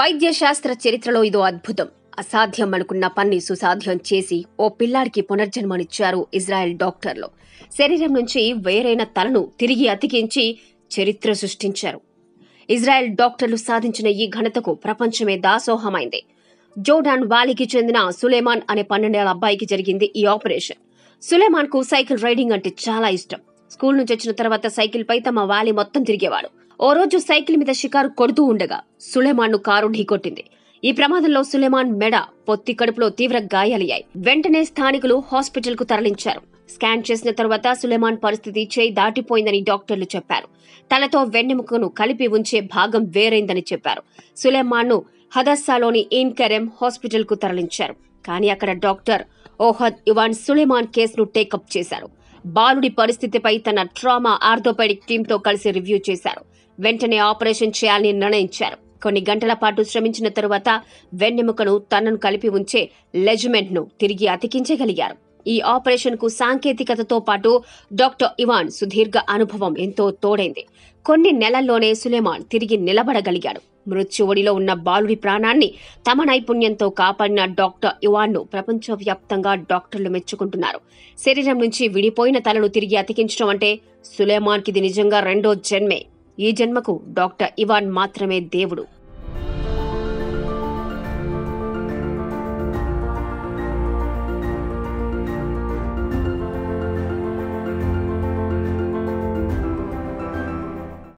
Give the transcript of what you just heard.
వైద్య శాస్త్ర చరిత్రలో ఇదో అద్భుతం అసాధ్యం అనుకున్న పన్ని సుసాధ్యం చేసి ఓ పిల్లాడికి పునర్జన్మనిచ్చారు ఇజ్రాయెల్ డాక్టర్లు శరీరం నుంచి వేరైన తలను తిరిగి అతికించి చరిత్ర సృష్టించారు ఇజ్రాయెల్ డాక్టర్లు సాధించిన ఈ ఘనతకు ప్రపంచమే దాసోహమైంది జోర్డాన్ వ్యాలీకి చెందిన సులేమాన్ అనే పన్నెండేళ్ల అబ్బాయికి జరిగింది ఈ ఆపరేషన్ సులేమాన్ కు సైకిల్ రైడింగ్ అంటే చాలా ఇష్టం స్కూల్ నుంచి వచ్చిన తర్వాత సైకిల్ పై తమ వ్యాలీ మొత్తం తిరిగేవాడు ఓ రోజు సైకిల్ మీద షికారు కొడుతూ ఉండగా సులేమాన్ ను కారు ఢీకొట్టింది ఈ ప్రమాదంలో సులేమాన్ మెడ పొత్తి కడుపులో తీవ్ర గాయాలయ్యాయి వెంటనే స్థానికులు హాస్పిటల్ కు తరలించారు స్కాన్ చేసిన తర్వాత సులేమాన్ పరిస్థితి చేయి దాటిపోయిందని డాక్టర్లు చెప్పారు తలతో వెన్నెముకను కలిపి ఉంచే భాగం వేరైందని చెప్పారు సులేమాన్ ను హదస్సాలోని ఇన్ కరెం హాస్పిటల్ కు తరలించారు కానీ అక్కడ డాక్టర్ ఓహద్ ఇవాన్ సులేమాన్ కేసును టేకప్ చేశారు బాలుడి పరిస్థితిపై తన ట్రామా ఆర్థోపెడిక్ టీంతో కలిసి రివ్యూ చేశారు వెంటనే ఆపరేషన్ చేయాలని నిర్ణయించారు కొన్ని గంటల పాటు శ్రమించిన తరువాత వెన్నెముకను తనను కలిపి ఉంచే లెజిమెంట్ ను తిరిగి అతికించగలిగారు ఈ ఆపరేషన్ కు సాంకేతికతతో పాటు డాక్టర్ ఇవాన్ సుదీర్ఘ అనుభవం ఎంతో తోడైంది కొన్ని నెలల్లోనే సులేమాన్ తిరిగి నిలబడగలిగాడు మృత్యువడిలో ఉన్న బాలుడి ప్రాణాన్ని తమ నైపుణ్యంతో కాపాడిన డాక్టర్ ఇవాన్ ను ప్రపంచవ్యాప్తంగా డాక్టర్లు మెచ్చుకుంటున్నారు శరీరం నుంచి విడిపోయిన తలను తిరిగి అతికించడం అంటే సులేమాన్ కిది నిజంగా రెండో జన్మే ఈ జన్మకు డాక్టర్ ఇవాన్ మాత్రమే దేవుడు